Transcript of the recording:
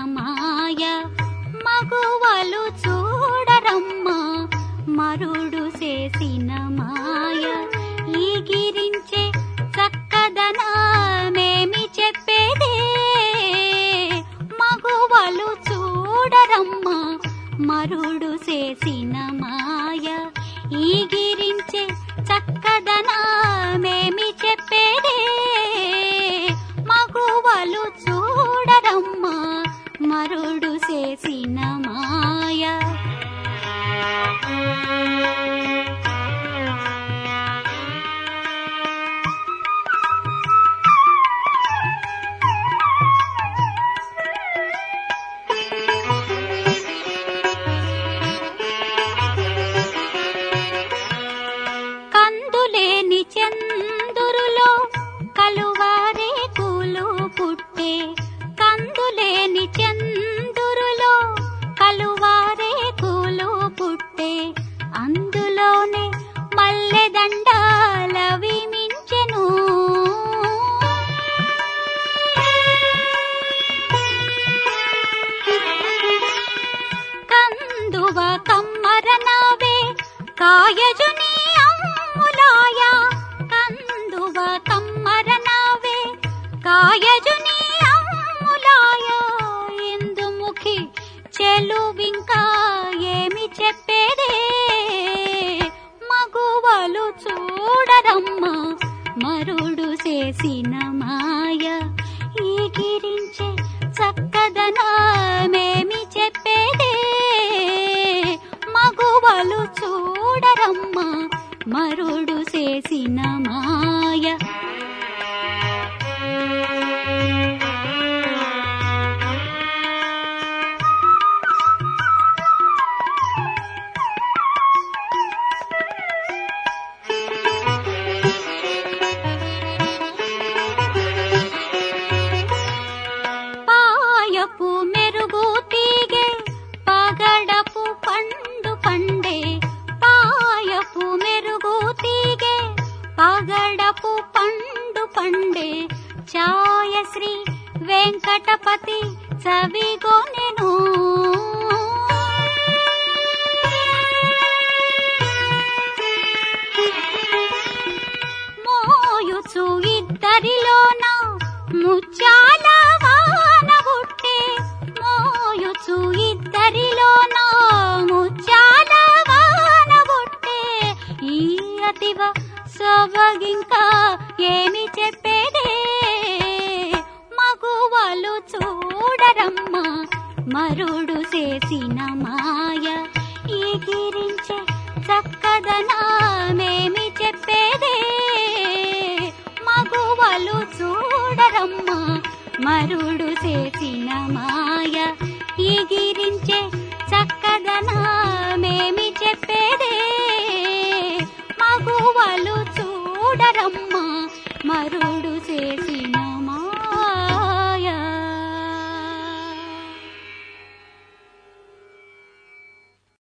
మాయ మగువలు చూడరమ్మా మరుడు చేసిన మాయ ఈగిరించే చక్కదనమేమి చెప్పేదే మగువలు చూడరమ్మా మరుడు చేసిన మాయ ఈగిరించే చక్కదనమేమి చెప్పేదే మగువలు చూడరమ్మా మరుడు చేసిన మాయ కందులేని చందురులో కలువారే కూలు పుట్టే కందులేని చందురులో కలువారే కూలు పుట్టే అందులోనే మల్లెదండాలవి మించెను కందువ కమ్మరనవే కాయజుని అమ్ములాయ కందువ కమ్మరనవే కాయజుని అమ్ములాయ ఇందుముఖి చెలువింకా ఏమి చెప్పేదే మగువలు చూడరమ్మా మరుడు చేసిన మాయ ఈగిరించే చక్కదనమేమి చెప్పేదే మగువలు చూడరమ్మా మరుడు చేసిన మాయ పాయపు మెరుగు తీగే పగడపు పండు పండే పాయపు మెరుగు తీగే పగడపు పండు పండే ఛాయశ్రీ వెంకటపతి చవిగొనెను మోయుచు ఇద్దరిలోన ముత్యాల వాన పుట్టే మోయుచు ఇద్దరిలోన ముత్యాల వాన పుట్టే ఈ అతివ సొబగింకా ఏమి చెప్పేదే మగువలు చూడరమ్మా మరుడు చేసిన మాయ ఈగిరించే చక్కదనమేమి చెప్పేదే మగువలు చూడరమ్మా మరుడు చేసిన మాయ ఈగి